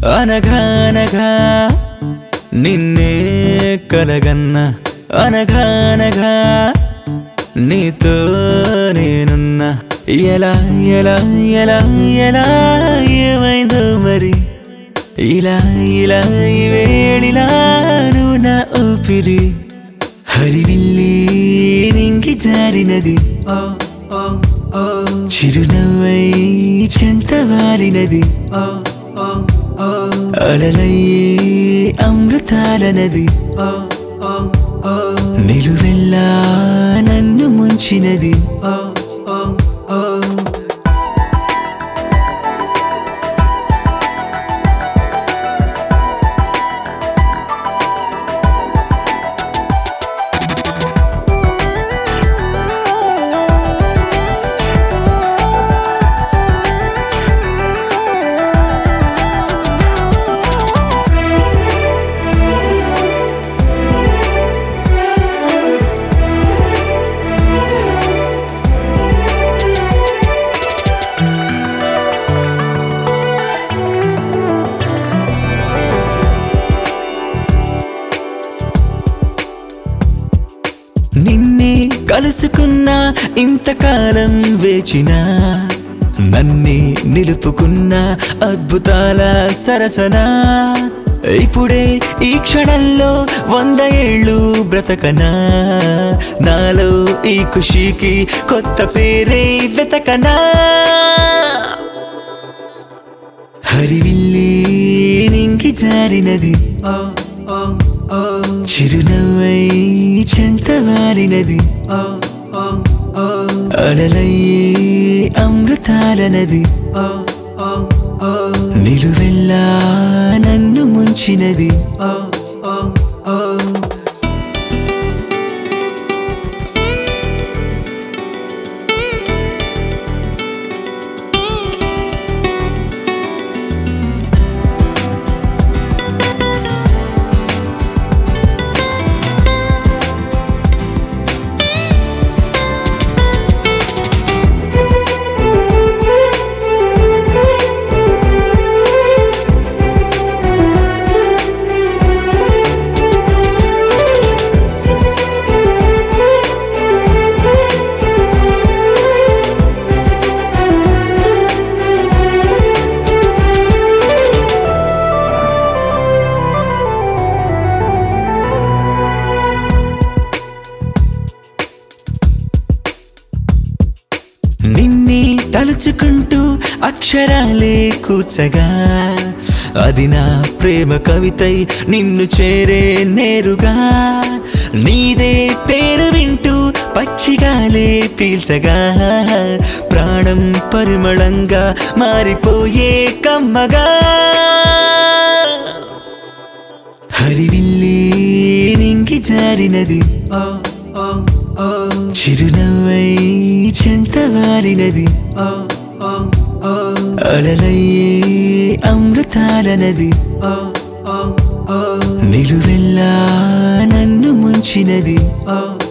అనగానగా నిన్నే కలగన్న అనగానగా నీతో నేనున్నా ఎలా ఎలా ఎలా ఎలా ఏమైందో మరి ఇలా ఇలా ఈ వేళిలా నువ్వు నా ఊపిరి హరివిల్లి నింగి జారినది చిరునవ్వై చెంతవారినది అలలయ్యే అమృతాల నది నిలువెల్లా నన్ను ముంచినది నిన్నే కలుసుకున్నా ఇంతకాలం వేచినా నన్నే నిలుపుకున్న అద్భుతాల సరసనా ఇప్పుడే ఈ క్షణంలో వంద ఏళ్ళు బ్రతకనా నాలో ఈ ఖుషీకి కొత్త పేరే వెతకనా హరివిల్లి నింగి జారినది చిరునవ్వై చెంతవారినది అలలయ్యే అమృతాల నది నిలువెల్లా నన్ను ముంచినది నిన్ని తలుచుకుంటూ అక్షరాలే కూర్చగా అది నా ప్రేమ కవితై నిన్ను చేరే నేరుగా నీదే పేరు వింటూ పచ్చిగాలే పీల్చగా ప్రాణం పరిమళంగా మారిపోయే కమ్మగా హరివిల్లి నింగి జారినది చిరునవ్వై చెంతవారినది అలలయ్యే అమృతాల నది నిలువెల్లా నన్ను ముంచినది